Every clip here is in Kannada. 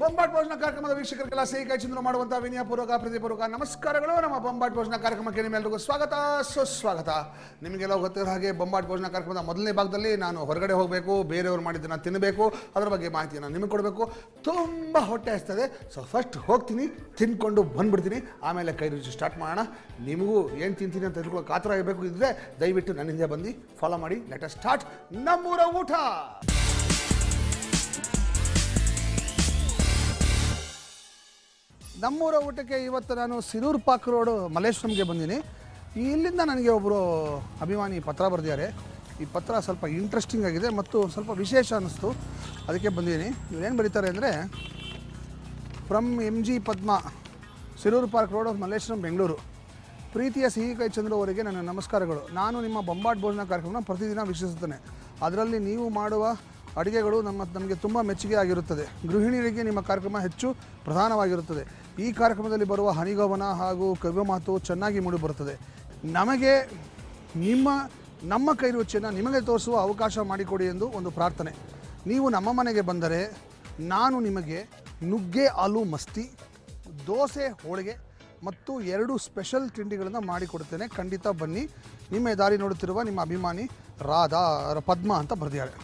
ಬೊಂಬಾಟ್ ಭೋಜನ ಕಾರ್ಯಕ್ರಮದ ವೀಕ್ಷಕರಿಗೆಲ್ಲ ಸಿಹಿ ಕೈ ಚಂದ್ರ ಮಾಡುವಂತಹ ವಿನಯಪೂರ್ವಕ ಪ್ರೀತಿಪೂರ್ವಕ ನಮಸ್ಕಾರಗಳು ನಮ್ಮ ಬೊಂಬಾಟ್ ಭೋಜನ ಕಾರ್ಯಕ್ರಮಕ್ಕೆ ನಿಮ್ಮೆಲ್ಲರಿಗೂ ಸ್ವಾಗತ ಸುಸ್ವಾಗತ ನಿಮಗೆಲ್ಲ ಗೊತ್ತಿರೋ ಹಾಗೆ ಬೊಂಬಾಟ್ ಭೋಜನ ಕಾರ್ಯಕ್ರಮದ ಮೊದಲನೇ ಭಾಗದಲ್ಲಿ ನಾನು ಹೊರಗಡೆ ಹೋಗಬೇಕು ಬೇರೆಯವ್ರು ಮಾಡಿದ್ದನ್ನು ತಿನ್ನಬೇಕು ಅದರ ಬಗ್ಗೆ ಮಾಹಿತಿಯನ್ನು ನಿಮಗೆ ಕೊಡಬೇಕು ತುಂಬ ಹೊಟ್ಟೆ ಹಸ್ತದೆ ಸೊ ಫಸ್ಟ್ ಹೋಗ್ತೀನಿ ತಿನ್ಕೊಂಡು ಬಂದ್ಬಿಡ್ತೀನಿ ಆಮೇಲೆ ಕೈ ರುಚಿ ಸ್ಟಾರ್ಟ್ ಮಾಡೋಣ ನಿಮಗೂ ಏನು ತಿಂತೀನಿ ಅಂತ ತಿಳ್ಕೊಳ್ಳೋ ಕಾತರ ಇರಬೇಕು ಇದ್ದರೆ ದಯವಿಟ್ಟು ನನ್ನ ಹಿಂದೆ ಬಂದು ಫಾಲೋ ಮಾಡಿ ಲೆಟ್ ಸ್ಟಾರ್ಟ್ ನಮ್ಮೂರ ಊಟ ನಮ್ಮೂರ ಊಟಕ್ಕೆ ಇವತ್ತು ನಾನು ಸಿರೂರು ಪಾಕ್ ರೋಡು ಮಲ್ಲೇಶ್ವರಂಗೆ ಬಂದೀನಿ ಇಲ್ಲಿಂದ ನನಗೆ ಒಬ್ಬರು ಅಭಿಮಾನಿ ಪತ್ರ ಬರೆದಿದ್ದಾರೆ ಈ ಪತ್ರ ಸ್ವಲ್ಪ ಇಂಟ್ರೆಸ್ಟಿಂಗ್ ಆಗಿದೆ ಮತ್ತು ಸ್ವಲ್ಪ ವಿಶೇಷ ಅನ್ನಿಸ್ತು ಅದಕ್ಕೆ ಬಂದಿದ್ದೀನಿ ಇವ್ರೇನು ಬರೀತಾರೆ ಅಂದರೆ from M G Padma Sirur park road of Malleshwaram Bengaluru ಪ್ರೀತಿಯ ಸಿಹಿ ಕೈ ಚಂದ್ರ ಅವರಿಗೆ ನನ್ನ ನಮಸ್ಕಾರಗಳು ನಾನು ನಿಮ್ಮ ಬೊಂಬಾಟ್ ಭೋಜನ ಕಾರ್ಯಕ್ರಮ ಪ್ರತಿದಿನ ವೀಕ್ಷಿಸುತ್ತೇನೆ ಅದರಲ್ಲಿ ನೀವು ಮಾಡುವ ಅಡುಗೆಗಳು ನಮ್ಮ ನಮಗೆ ತುಂಬ ಮೆಚ್ಚುಗೆ ಆಗಿರುತ್ತದೆ ಗೃಹಿಣಿಯರಿಗೆ ನಿಮ್ಮ ಕಾರ್ಯಕ್ರಮ ಹೆಚ್ಚು ಪ್ರಧಾನವಾಗಿರುತ್ತದೆ ಈ ಕಾರ್ಯಕ್ರಮದಲ್ಲಿ ಬರುವ ಹನಿಗವನ ಹಾಗೂ ಕವಿಯ ಮಾತು ಚೆನ್ನಾಗಿ ಮೂಡಿಬರುತ್ತದೆ ನಮಗೆ ನಿಮ್ಮ ನಮ್ಮ ಕೈ ರುಚಿಯನ್ನು ನಿಮಗೆ ತೋರಿಸುವ ಅವಕಾಶ ಮಾಡಿಕೊಡಿ ಎಂದು ಒಂದು ಪ್ರಾರ್ಥನೆ ನೀವು ನಮ್ಮ ಮನೆಗೆ ಬಂದರೆ ನಾನು ನಿಮಗೆ ನುಗ್ಗೆ ಆಲೂ ಮಸ್ತಿ ದೋಸೆ ಹೋಳಿಗೆ ಮತ್ತು ಎರಡು ಸ್ಪೆಷಲ್ ತಿಂಡಿಗಳನ್ನು ಮಾಡಿಕೊಡುತ್ತೇನೆ ಖಂಡಿತ ಬನ್ನಿ ನಿಮ್ಮ ದಾರಿ ನೋಡುತ್ತಿರುವ ನಿಮ್ಮ ಅಭಿಮಾನಿ ರಾಧಾ ಪದ್ಮ ಅಂತ ಬರೆದಿದ್ದಾರೆ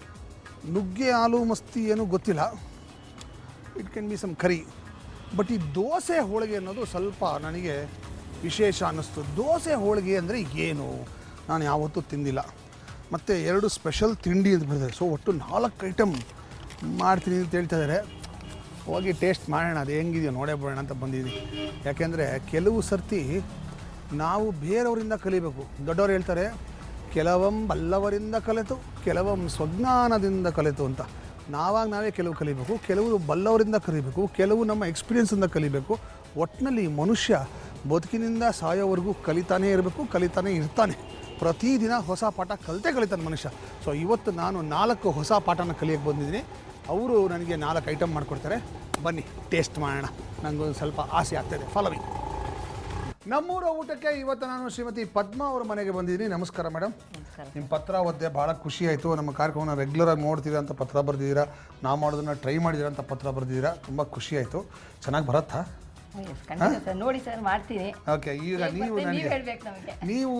ನುಗ್ಗೆ ಆಲೂ ಮಸ್ತಿ ಏನೂ ಗೊತ್ತಿಲ್ಲ it can be some curry but ಈ ದೋಸೆ ಹೋಳಿಗೆ ಅನ್ನೋದು ಸ್ವಲ್ಪ ನನಗೆ ವಿಶೇಷ ಅನ್ನಿಸ್ತು ದೋಸೆ ಹೋಳಿಗೆ ಅಂದರೆ ಏನು ನಾನು ಯಾವತ್ತೂ ತಿಂದಿಲ್ಲ ಮತ್ತು ಎರಡು ಸ್ಪೆಷಲ್ ತಿಂಡಿ ಅಂತ ಬರೆದಿದ್ದಾರೆ ಸೊ ಒಟ್ಟು ನಾಲ್ಕು ಐಟಮ್ ಮಾಡ್ತೀನಿ ಅಂತ ಹೇಳ್ತಾ ಇದ್ದಾರೆ ಹೋಗಿ ಟೇಸ್ಟ್ ಮಾಡೋಣ ಅದು ಹೆಂಗಿದೆಯೋ ನೋಡೇ ಬಿಡೋಣ ಅಂತ ಬಂದಿದ್ದೀನಿ ಯಾಕೆಂದರೆ ಕೆಲವು ಸರ್ತಿ ನಾವು ಬೇರೆಯವರಿಂದ ಕಲಿಬೇಕು ದೊಡ್ಡವರು ಹೇಳ್ತಾರೆ ಕೆಲವಂ ಬಲ್ಲವರಿಂದ ಕಲಿತು ಕೆಲವಂ ಸ್ವಜ್ಞಾನದಿಂದ ಕಲಿತು ಅಂತ ನಾವಾಗ ನಾವೇ ಕೆಲವು ಕಲಿಬೇಕು ಕೆಲವರು ಬಲ್ಲವರಿಂದ ಕಲಿಬೇಕು ಕೆಲವು ನಮ್ಮ ಎಕ್ಸ್ಪೀರಿಯನ್ಸಿಂದ ಕಲಿಬೇಕು ಒಟ್ಟಿನಲ್ಲಿ ಮನುಷ್ಯ ಬದುಕಿನಿಂದ ಸಾಯೋವರೆಗೂ ಕಲಿತಾನೇ ಇರಬೇಕು ಕಲಿತಾನೇ ಇರ್ತಾನೆ ಪ್ರತಿದಿನ ಹೊಸ ಪಾಠ ಕಲಿತೇ ಕಲಿತಾನೆ ಮನುಷ್ಯ ಸೊ ಇವತ್ತು ನಾನು ನಾಲ್ಕು ಹೊಸ ಪಾಠನ ಕಲಿಯಕ್ಕೆ ಬಂದಿದ್ದೀನಿ ಅವರು ನನಗೆ ನಾಲ್ಕು ಐಟಮ್ ಮಾಡಿಕೊಡ್ತಾರೆ ಬನ್ನಿ ಟೇಸ್ಟ್ ಮಾಡೋಣ ನನಗೊಂದು ಸ್ವಲ್ಪ ಆಸೆ ಆಗ್ತಾಯಿದೆ ಫಾಲೋವಿ ನಮ್ಮೂರ ಊಟಕ್ಕೆ ಇವತ್ತು ನಾನು ಶ್ರೀಮತಿ ಪದ್ಮ ಅವರ ಮನೆಗೆ ಬಂದಿದ್ದೀನಿ ನಮಸ್ಕಾರ ಮೇಡಮ್ ನಿಮ್ಮ ಪತ್ರ ಓದಿದೆ ಭಾಳ ಖುಷಿ ಆಯಿತು ನಮ್ಮ ಕಾರ್ಯಕ್ರಮನ ರೆಗ್ಯುಲರ್ ಆಗಿ ನೋಡ್ತೀರಾ ಅಂತ ಪತ್ರ ಬರೆದಿದ್ದೀರಾ ನಾವು ಮಾಡೋದನ್ನ ಟ್ರೈ ಮಾಡಿದ್ದೀರಾ ಅಂತ ಪತ್ರ ಬರೆದಿದ್ದೀರಾ ತುಂಬ ಖುಷಿ ಆಯಿತು ಚೆನ್ನಾಗಿ ಬರುತ್ತಾ Yes, ಖಂಡಿತ ಸರ್ ನೋಡಿ ಸರ್ ಮಾಡ್ತೀನಿ ಓಕೆ ಈಗ ಹೇಗ್ ನೀವು ಬರ್ತದೆ ನೀವ್ ನನಗೆ ಹೇಳ್ಬೇಕು ನಮಗೆ ನೀವು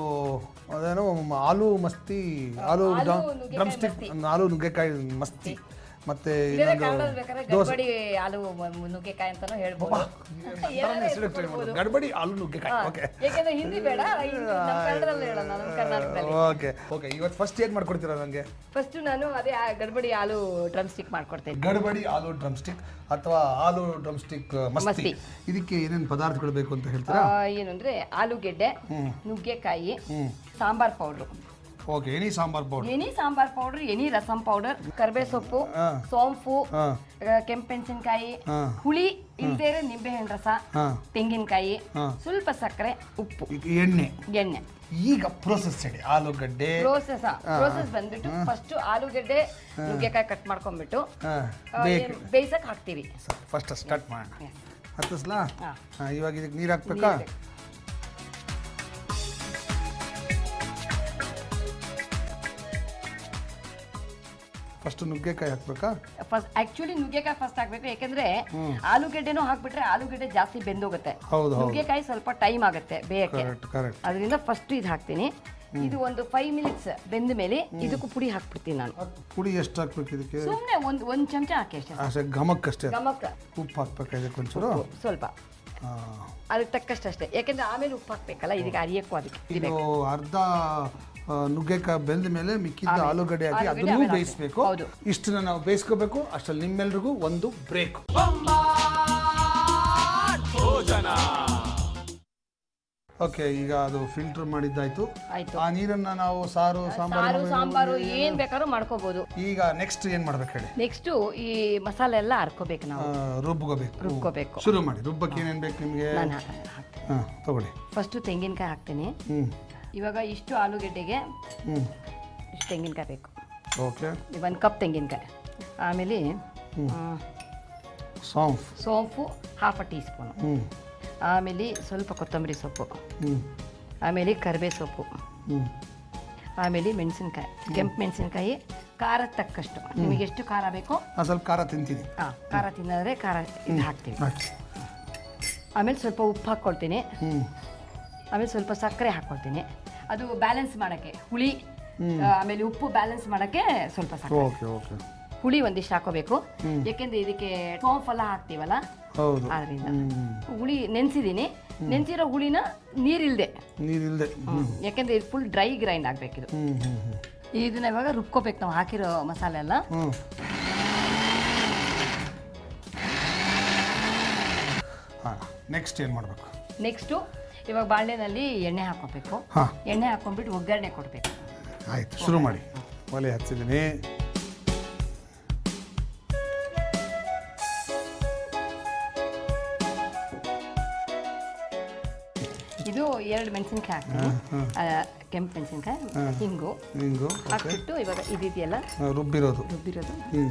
ಅದೇನೋ ಆಲೂ ಮಸ್ತಿ ಆಲೂ ಆಲೂ ನುಗ್ಗೆಕಾಯಿ ಡ್ರಮ್ ಸ್ಟಿಕ್ ಮಸ್ತಿ. ಆಲೂ ನುಗ್ಗೆಕಾಯಿ ಮಸ್ತಿ ಮತ್ತೆ ಬೇರೆ ಇನ್ನೊಂದು ಕನ್ನಡದಲ್ಲಿ ಬೇಕಾದ್ರೆ ದೋಸೆ ಗಡ್ಬಡಿ ಆಲೂ ಮ- ನುಗ್ಗೆಕಾಯಿ ಅಂತಾನು ಹೇಳ್ಬೋದು ಏನಾದ್ರು ಹೆಸ್ರು ಕೊಡ್ಬೋದು. ಗಡ್ಬಡಿ ಆಲೂ ನುಗ್ಗೆಕಾಯಿ ಹಾ, ಓಕೆ ಯಾಕೆಂದ್ರೆ ಹಿಂದಿ ಬೇಡ ಹಿಂದಿ ನಮ್ಮ ಕನ್ನಡದಲ್ಲಿ ಹೇಳೋಣ ನಮ್ಮ ಕರ್ನಾಟಕದಲ್ಲಿ ಓಕೆ ಓಕೆ ಇವತ್ತು ಫಸ್ಟ್ ಏನು ಮಾಡ್ಕೊಡ್ತೀರಾ ನನಗೆ ಫಸ್ಟ್ ನಾನು ಅದೇ ಆ ಗಡ್ಬಡಿ ಆಲೂ ಡ್ರಮ್ ಸ್ಟಿಕ್ ಮಾಡ್ಕೊಡ್ತೇನೆ ಗಡ್ಬಡಿ ಆಲೂ ಡ್ರಮ್ ಸ್ಟಿಕ್ ಅಥವಾ ಆಲೂ ಡ್ರಮ್ ಸ್ಟಿಕ್ ಮಸ್ತಿ ಮಸ್ತಿ. ಇದಕ್ಕೆ ಏನೇನು ಪದಾರ್ಥಗಳು ಬೇಕು ಅಂತ ಹೇಳ್ತೀರಾ ಏನಂದ್ರೆ ಆಲೂಗೆಡ್ಡೆ ನುಗ್ಗೆಕಾಯಿ sambar powder okay any sambar powder any sambar powder any rasam powder ಕರ್ಬೇ ಸೊಪ್ಪು ಹಾ. ಸೋಂಪು ಹಾ. ಕೆಂಪು ಮೆಣಸಿನ್ಕಾಯಿ ಹಾ. ಹುಳಿ ಇಲ್ದೇ ಇರೋ ನಿಂಬೆಹಣ್ಣು ರಸ ಹಾ. ತೆಂಗಿನಕಾಯಿ ಹಾ. ಸ್ವಲ್ಪ ಸಕ್ಕರೆ ಉಪ್ಪು ಈಗ ಎಣ್ಣೆ ಎಣ್ಣೆ ಈಗ ಪ್ರೋಸೆಸ್ ಹೇಳಿ ಆಲೂಗಡ್ಡೆ ಪ್ರೋಸೆಸ್ ಪ್ರೋಸೆಸ್ ಬಂದ್ಬಿಟ್ಟು ಫಸ್ಟ್ ಆಲೂಗಡ್ಡೆ ನುಗ್ಗೆಕಾಯಿ ಕಟ್ ಮಾಡ್ಕೊಂಡ್ಬಿಟ್ಟು ಹಾ, ಆ, ಬೇಕು ಏನ್ ಬೇಯ್ಸಕ್ ಹಾಕ್ತೀವಿ ಫಸ್ಟ್ ಸ್ಟಾರ್ಟ್ ಮಾಡೋಣ Yes. ಹತ್ತಿಸ್ಲಾ ಹಾ. ಹಾ, ಇವಾಗ ಇದಕ್ಕೆ ನೀರು ಹಾಕ್ಬೇಕಾ ನೀರ್ ಬೇಕು. ಫಸ್ಟ್ ನುಗ್ಗೆಕಾಯಿ ಹಾಕ್ಬೇಕಾ ಫಸ್ಟ್ ಆಕ್ಚುಲಿ ನುಗ್ಗೆಕಾಯಿ ಫಸ್ಟ್ ಹಾಕ್ಬೇಕು ಯಾಕಂದ್ರೆ ಆಲೂಗೆಡ್ಡೆನೂ ಹಾಕ್ಬಿಟ್ರೆ ಆಲೂಗೆಡ್ಡೆ ಜಾಸ್ತಿ ಬೆಂದೋಗುತ್ತೆ ಹೌದು, ಹೌದು. ನುಗ್ಗೆಕಾಯಿ ಸ್ವಲ್ಪ ಟೈಮ್ ಆಗುತ್ತೆ ಬೇಯಕ್ಕೆ ಕರೆಕ್ಟ್ ಕರೆಕ್ಟ್ ಅದರಿಂದ ಫಸ್ಟ್ ಇದು ಹಾಕ್ತೀನಿ ಇದು ಒಂದು ಫೈವ್ ಮಿನಿಟ್ಸ್ ಬೆಂದ ಮೇಲೆ ಇದಕ್ಕೂ ಪುಡಿ ಹಾಕ್ಬಿಡ್ತೀನಿ ನಾನು ಪುಡಿ ಎಷ್ಟು ಹಾಕ್ಬೇಕು ಇದಕ್ಕೆ ಸುಮ್ಮನೆ ಒಂದು ಒಂದು ಚಮಚ ಹಾಕಿ ಅಷ್ಟೇ ಅಷ್ಟೇ ಘಮಕ್ಕಷ್ಟೇ ಗಮಕ ಉಪ್ಪು ಹಾಕ್ಬೇಕಾ ಇದಕ್ಕೆ ಒಂಚೂರು ಸ್ವಲ್ಪ ಹಾ. ಅದಕ್ಕೆ ತಕ್ಕಷ್ಟು ಅಷ್ಟೇ ಯಾಕಂದ್ರೆ ಆಮೇಲೆ ಉಪ್ಪು ಹಾಕ್ಬೇಕಲ್ಲ ಇದಕ್ಕೆ ಅರಿಯಕ್ಕೂ ಅದಕ್ಕೆ ಇದು ಇದಿಬೇಕು ಅರ್ಧ ಆ, ನುಗ್ಗೆಕಾಯಿ ಬೆಂದ ಮೇಲೆ ಮಿಕ್ಕಿದ್ದ ಆಮೇಲೆ. ಆಲೂಗಡ್ಡೆ ಹಾಕಿ ಆಲೂಗಡ್ಡೆ ಅದನ್ನೂ ಆಮೇಲೆ ಬೇಯಿಸ್ಬೇಕು ಹೌದು. ಇಷ್ಟನ್ನ ನಾವು ಬೇಯಿಸ್ಕೋಬೇಕು ಅಷ್ಟರಲ್ಲಿ ನಿಮ್ಮೆಲ್ರಿಗೂ ಒಂದು ಬ್ರೇಕ್ ಓಕೆ ಈಗ ಅದು ಫಿಲ್ಟರ್ ಮಾಡಿದ್ದಾಯ್ತು ಆಯ್ತು ಆ ನೀರನ್ನ ನಾವು ಸಾರು ಸಾರು ಸಾಂಬಾರು ಸಾಂಬಾರು ಏನ್ ಬೇಕಾದ್ರೂ ಮಾಡ್ಕೋಬಹುದು ಈಗ ನೆಕ್ಸ್ಟ್ ಏನ್ ಮಾಡ್ಬೇಕು ಹೇಳಿ ನೆಕ್ಸ್ಟು ಈ ಮಸಾಲೆ ಎಲ್ಲ ಹರ್ಕೋಬೇಕು ನಾವು ಆ, ರುಬ್ಕೋಬೇಕು ರುಬ್ಕೋಬೇಕು. ಶುರು ಮಾಡಿ ರುಬ್ಬಕ್ಕೆ ಏನೇನ್ ಬೇಕು ನಿಮಗೆ ನಾನು ಹಾಕ್ತೀನಿ ಹಾ ತಗೊಳ್ಳಿ ಫಸ್ಟು ತೆಂಗಿನಕಾಯಿ ಹಾಕ್ತೀನಿ ಹ್ಮ್ ಇವಾಗ ಇಷ್ಟು ಆಲೂಗೆಡ್ಡೆಗೆ ಹ್ಮ್ ಇಷ್ಟು ತೆಂಗಿನಕಾಯಿ ಬೇಕು ಓಕೆ ಒಂದು ಕಪ್ ತೆಂಗಿನಕಾಯಿ ಆಮೇಲೆ ಆ, ಸಾಂಫ್ ಸೋಂಪು half a teaspoon hmm ಆಮೇಲೆ ಸ್ವಲ್ಪ ಕೊತ್ತಂಬರಿ ಸೊಪ್ಪು ಹ್ಮ್ ಆಮೇಲೆ ಕರಿಬೇ ಸೊಪ್ಪು ಹ್ಮ್ ಆಮೇಲೆ ಮೆಣಸಿನ್ಕಾಯಿ ಕೆಂಪು ಮೆಣಸಿನ್ಕಾಯಿ ಖಾರ ತಕ್ಕಷ್ಟು ನಿಮಗೆ ಎಷ್ಟು ಖಾರ ಬೇಕೋ ನಾನು ಸ್ವಲ್ಪ ಖಾರ ತಿಂತೀನಿ ಆ, ಖಾರ ತಿನ್ನೋದ್ರೆ ಖಾರ ಇದು ಹಾಕ್ತೀವಿ ಹಾಕಿ ಆಮೇಲೆ ಸ್ವಲ್ಪ ಉಪ್ಪು ಹಾಕ್ಕೊಳ್ತೀನಿ ಹ್ಞೂ ಆಮೇಲೆ ಸ್ವಲ್ಪ ಸಕ್ಕರೆ ಹಾಕ್ಕೊಳ್ತೀನಿ ಅದು ಬ್ಯಾಲೆನ್ಸ್ ಮಾಡೋಕ್ಕೆ ಹುಳಿ ಆ, ಆಮೇಲೆ ಉಪ್ಪು ಬ್ಯಾಲೆನ್ಸ್ ಮಾಡೋಕ್ಕೆ ಸ್ವಲ್ಪ ಸಕ್ಕರೆ ಓಕೆ ಓಕೆ ಹುಳಿ ಒಂದಿಷ್ಟು ಹಾಕೋಬೇಕು ಯಾಕೆಂದ್ರೆ ಇದಕ್ಕೆ ಸೋಂಫ್ ಎಲ್ಲ ಹಾಕ್ತೀವಲ್ಲ ಹೌದು ಆದ್ರಿಂದ ಹ್ಞೂ ಹುಳಿ ನೆನೆಸಿದ್ದೀನಿ ನೆನೆಸಿರೋ ಹುಳಿನ ನೀರಿಲ್ದೆ ನೀರಿಲ್ಲದೆ ಯಾಕೆಂದ್ರೆ ಇದು ಫುಲ್ ಡ್ರೈ ಗ್ರೈಂಡ್ ಆಗಬೇಕಿದು ಹ್ಞೂ ಹ್ಞೂ ಹ್ಞೂ ಇದನ್ನ ಇವಾಗ ರುಬ್ಕೋಬೇಕು ನಾವು ಹಾಕಿರೋ ಮಸಾಲೆ ಎಲ್ಲ ಹ್ಞೂ ಹಾಂ ನೆಕ್ಸ್ಟ್ ಏನು ಮಾಡಬೇಕು ನೆಕ್ಸ್ಟು ಇವಾಗ ಬಾಳೆನಲ್ಲಿ ಎಣ್ಣೆ ಹಾಕೋಬೇಕು ಹಾಂ ಎಣ್ಣೆ ಹಾಕೊಂಡ್ಬಿಟ್ಟು ಒಗ್ಗರಣೆ ಕೊಡಬೇಕು ಆಯಿತು ಶುರು ಮಾಡಿ ಒಲೆ ಹಚ್ಚಿದ್ದೀನಿ ಇದು ಎರಡು ಮೆಣಸಿನ್ಕಾಯಿ ಹಾಕ್ತೀನಿ ಆ, ಕೆಂಪು ಮೆಣಸಿನ್ಕಾಯಿ ಹಿಂಗು ಹಿಂಗು ಹಾಕ್ಬಿಟ್ಟು ಇವಾಗ ಇದೆಯಲ್ಲ ಆ, ರುಬ್ಬಿರೋದು ರುಬ್ಬಿರೋದು ಹ್ಞೂ